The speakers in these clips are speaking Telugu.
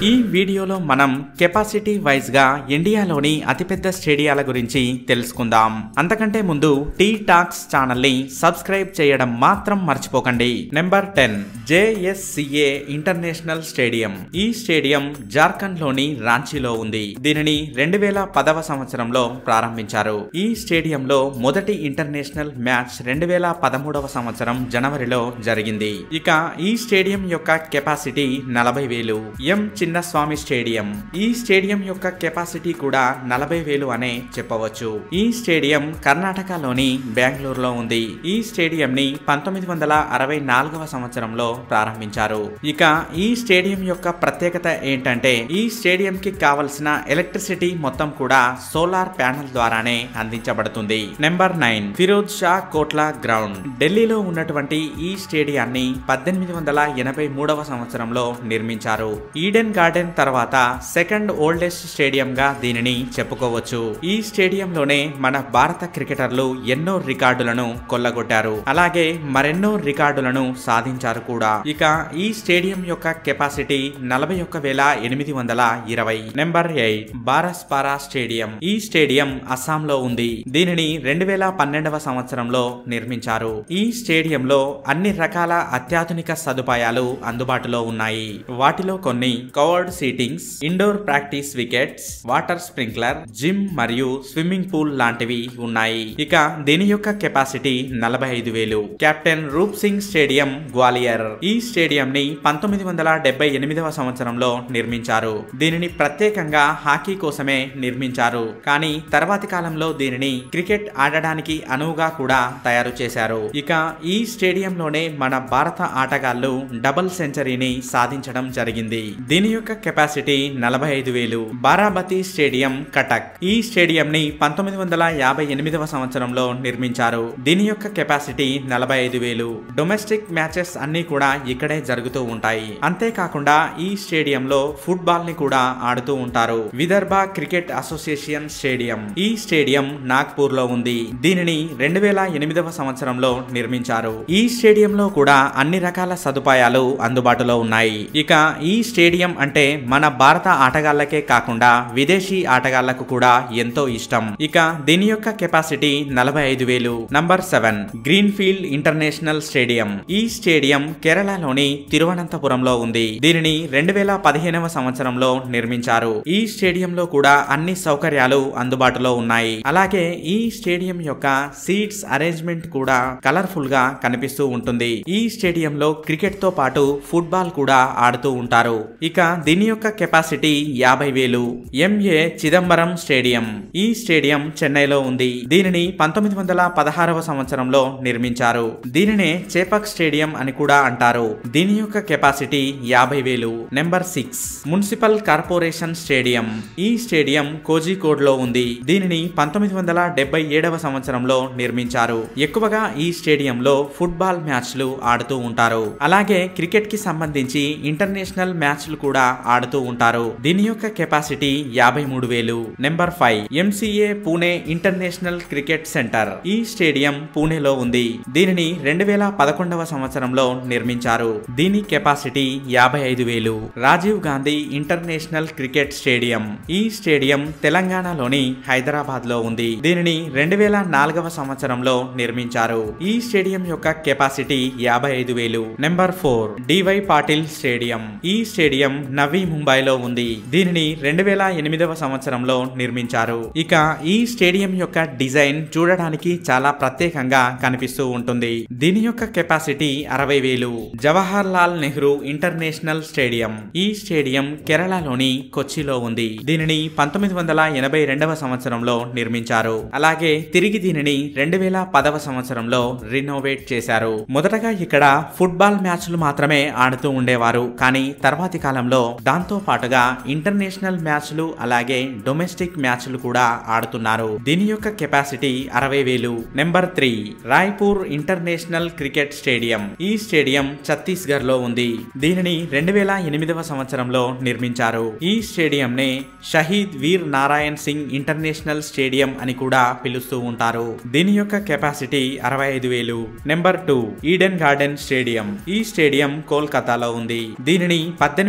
ఈ వీడియోలో మనం కెపాసిటీ వైజ్ గా ఇండియాలోని అతిపెద్ద స్టేడియాల గురించి తెలుసుకుందాం అంతకంటే ముందు టీ టాక్స్ ఛానల్ ని సబ్స్క్రైబ్ చేయడం మాత్రం మర్చిపోకండి number ten JSCA international stadium ఈ స్టేడియం జార్ఖండ్ లోని రాంచీలో ఉంది దీనిని రెండు వేల పదవ సంవత్సరంలో ప్రారంభించారు ఈ స్టేడియంలో మొదటి ఇంటర్నేషనల్ మ్యాచ్ రెండు వేల పదమూడవ సంవత్సరం జనవరిలో జరిగింది ఇక ఈ స్టేడియం యొక్క కెపాసిటీ నలభై వేలు ఎం చిన్నస్వామి స్టేడియం ఈ స్టేడియం యొక్క కెపాసిటీ కూడా నలభై వేలు అనే చెప్పవచ్చు ఈ స్టేడియం కర్ణాటకలోని బెంగళూరులో ఉంది ఈ స్టేడియం ని పంతొమ్మిది వందల అరవై నాలుగవ సంవత్సరంలో ప్రారంభించారు ఇక ఈ స్టేడియం యొక్క ప్రత్యేకత ఏంటంటే ఈ స్టేడియం కి కావలసిన ఎలక్ట్రిసిటీ మొత్తం కూడా సోలార్ ప్యానెల్ ద్వారానే అందించబడుతుంది number nine Feroz Shah Kotla ground ఢిల్లీలో ఉన్నటువంటి ఈ స్టేడియాన్ని పద్దెనిమిది వందల ఎనభై మూడవ సంవత్సరంలో నిర్మించారు ఈడెన్ గార్డెన్ తర్వాత సెకండ్ ఓల్డెస్ట్ స్టేడియం గా దీనిని చెప్పుకోవచ్చు ఈ స్టేడియంలోనే మన భారత క్రికెటర్లు ఎన్నో రికార్డులను కొల్లగొట్టారు అలాగే మరెన్నో రికార్డులను సాధించారు కూడా ఇక ఈ స్టేడియం యొక్క కెపాసిటీ నలభై ఒక్క వేల ఎనిమిది వందల ఇరవై నెంబర్ ఎయిట్ బారస్పారా స్టేడియం ఈ స్టేడియం అస్సాంలో ఉంది దీనిని రెండు వేల పన్నెండవ సంవత్సరంలో నిర్మించారు ఈ స్టేడియంలో అన్ని రకాల అత్యాధునిక సదుపాయాలు అందుబాటులో ఉన్నాయి వాటిలో కొన్ని covered seatings indoor practice wickets water sprinkler gym మరియు స్విమ్మింగ్ పూల్ లాంటివి ఉన్నాయి ఇక దీని యొక్క కెపాసిటీ నలభై ఐదు వేలు కెప్టెన్ రూప్ సింగ్ స్టేడియం గ్వాలియర్ ఈ స్టేడియం ని పంతొమ్మిది వందల డెబ్బై ఎనిమిదవ సంవత్సరంలో నిర్మించారు దీనిని ప్రత్యేకంగా హాకీ కోసమే నిర్మించారు కానీ తర్వాతి కాలంలో దీనిని క్రికెట్ ఆడడానికి అనువుగా కూడా తయారు చేశారు ఇక ఈ స్టేడియంలోనే మన భారత ఆటగాళ్లు డబుల్ సెంచరీని సాధించడం జరిగింది దీని యొక్క కెపాసిటీ నలభై ఐదు వేలు బారాబతి స్టేడియం కటక్ ఈ స్టేడియం ని పంతొమ్మిది వందల యాభై ఎనిమిదవ సంవత్సరంలో నిర్మించారు దీని యొక్క కెపాసిటీ నలభై ఐదు వేలు డొమెస్టిక్ మ్యాచెస్ అన్ని కూడా ఇక్కడే జరుగుతూ ఉంటాయి అంతేకాకుండా ఈ స్టేడియంలో ఫుట్బాల్ ని కూడా ఆడుతూ ఉంటారు విదర్భ క్రికెట్ అసోసియేషన్ స్టేడియం ఈ స్టేడియం నాగ్పూర్ లో ఉంది దీనిని రెండు వేల ఎనిమిదవ సంవత్సరంలో నిర్మించారు ఈ స్టేడియంలో కూడా అన్ని రకాల సదుపాయాలు అందుబాటులో ఉన్నాయి ఇక ఈ స్టేడియం అంటే మన భారత ఆటగాళ్లకే కాకుండా విదేశీ ఆటగాళ్లకు కూడా ఎంతో ఇష్టం ఇక దీని యొక్క కెపాసిటీ నలభై ఐదు వేలు number seven green field international stadium ఈ స్టేడియం కేరళలోని తిరువనంతపురంలో ఉంది దీనిని రెండు వేల పదిహేనవ సంవత్సరంలో నిర్మించారు ఈ స్టేడియంలో కూడా అన్ని సౌకర్యాలు అందుబాటులో ఉన్నాయి అలాగే ఈ స్టేడియం యొక్క సీట్స్ అరేంజ్మెంట్ కూడా కలర్ఫుల్ గా కనిపిస్తూ ఉంటుంది ఈ స్టేడియంలో క్రికెట్ తో పాటు ఫుట్బాల్ కూడా ఆడుతూ ఉంటారు ఇక దీని యొక్క కెపాసిటీ యాభై వేలు ఎంఏ చిదంబరం స్టేడియం ఈ స్టేడియం చెన్నైలో ఉంది దీనిని పంతొమ్మిది వందల పదహారవ సంవత్సరంలో నిర్మించారు దీనినే చేపక్ స్టేడియం అని కూడా అంటారు దీని యొక్క కెపాసిటీ యాభై వేలు number six municipal corporation stadium ఈ స్టేడియం కోజికోడ్ లో ఉంది దీనిని పంతొమ్మిది వందల డెబ్బై ఏడవ సంవత్సరంలో నిర్మించారు ఎక్కువగా ఈ స్టేడియంలో ఫుట్బాల్ మ్యాచ్లు ఆడుతూ ఉంటారు అలాగే క్రికెట్ కి సంబంధించి ఇంటర్నేషనల్ మ్యాచ్లు కూడా ఆడుతూ ఉంటారు దీని యొక్క కెపాసిటీ యాభై మూడు వేలు number five MCA Pune international cricket centre ఈ స్టేడియం పూణేలో ఉంది దీనిని రెండు వేల పదకొండవ సంవత్సరంలో నిర్మించారు దీని కెపాసిటీ యాభై ఐదు వేలు Rajiv Gandhi international cricket stadium ఈ స్టేడియం తెలంగాణలోని హైదరాబాద్ లో ఉంది దీనిని రెండు వేల నాలుగవ సంవత్సరంలో నిర్మించారు ఈ స్టేడియం యొక్క కెపాసిటీ యాభై ఐదు వేలు number four D Y Patil stadium ఈ స్టేడియం నవీ ముంబైలో ఉంది దీనిని రెండు వేల ఎనిమిదవ సంవత్సరంలో నిర్మించారు ఇక ఈ స్టేడియం యొక్క డిజైన్ చూడడానికి చాలా ప్రత్యేకంగా కనిపిస్తూ ఉంటుంది దీని యొక్క కెపాసిటీ అరవై వేలు Jawaharlal Nehru international stadium ఈ స్టేడియం కేరళలోని కొచ్చిలో ఉంది దీనిని పంతొమ్మిది వందల ఎనభై రెండవ సంవత్సరంలో నిర్మించారు అలాగే తిరిగి దీనిని రెండు వేల పదవ సంవత్సరంలో రినోవేట్ చేశారు మొదటగా ఇక్కడ ఫుట్బాల్ మ్యాచ్లు మాత్రమే ఆడుతూ ఉండేవారు కానీ తర్వాతి కాలంలో దాంతో పాటుగా ఇంటర్నేషనల్ మ్యాచ్లు అలాగే డొమెస్టిక్ మ్యాచ్లు కూడా ఆడుతున్నారు దీని యొక్క కెపాసిటీ అరవై వేలు number three Raipur international cricket stadium ఈ స్టేడియం ఛత్తీస్గఢ్ లో ఉంది దీనిని రెండు వేల ఎనిమిదవ సంవత్సరంలో నిర్మించారు ఈ స్టేడియం ని షహీద్ వీర్ నారాయణ్ సింగ్ ఇంటర్నేషనల్ స్టేడియం అని కూడా పిలుస్తూ ఉంటారు దీని యొక్క కెపాసిటీ అరవై ఐదు వేలు number two Eden garden stadium ఈ స్టేడియం కోల్కతాలో ఉంది దీనిని పద్దెనిమిది వందల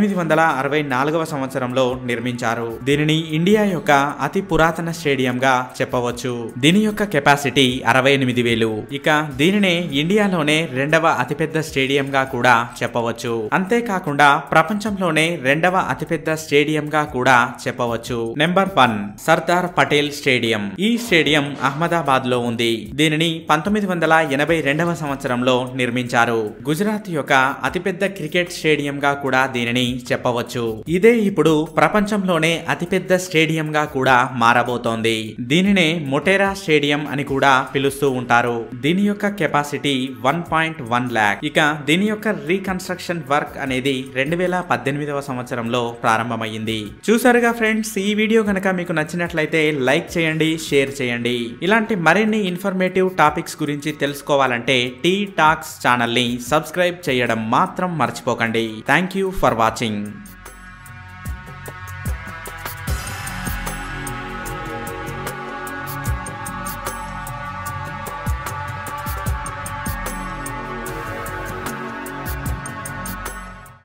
అరవై నాలుగవ సంవత్సరంలో నిర్మించారు దీనిని ఇండియా యొక్క అతి పురాతన స్టేడియం గా చెప్పవచ్చు దీని యొక్క కెపాసిటీ అరవై ఎనిమిది వేలు ఇక దీనినే ఇండియాలోనే రెండవ అతిపెద్ద స్టేడియం గా కూడా చెప్పవచ్చు అంతేకాకుండా ప్రపంచంలోనే రెండవ అతిపెద్ద స్టేడియం గా కూడా చెప్పవచ్చు number one Sardar Patel stadium ఈ స్టేడియం అహ్మదాబాద్ లో ఉంది దీనిని పంతొమ్మిది వందల ఎనభై రెండవ సంవత్సరంలో నిర్మించారు గుజరాత్ యొక్క అతిపెద్ద క్రికెట్ స్టేడియం గా కూడా దీనిని చెప్పవచ్చు ఇదే ఇప్పుడు ప్రపంచంలోనే అతిపెద్ద స్టేడియం గా కూడా మారబోతోంది దీనినే మొటేరా స్టేడియం అని కూడా పిలుస్తూ ఉంటారు దీని యొక్క capacity one point one lakh ఇక దీని యొక్క రీకన్స్ట్రక్షన్ వర్క్ అనేది రెండు వేల పద్దెనిమిదవ సంవత్సరంలో ప్రారంభమైంది చూసారుగా ఫ్రెండ్స్ ఈ వీడియో కనుక మీకు నచ్చినట్లయితే లైక్ చేయండి షేర్ చేయండి ఇలాంటి మరిన్ని ఇన్ఫర్మేటివ్ టాపిక్స్ గురించి తెలుసుకోవాలంటే టీ టాక్స్ ఛానల్ని సబ్స్క్రైబ్ చేయడం మాత్రం మర్చిపోకండి థ్యాంక్ యూ ఫర్ వాచింగ్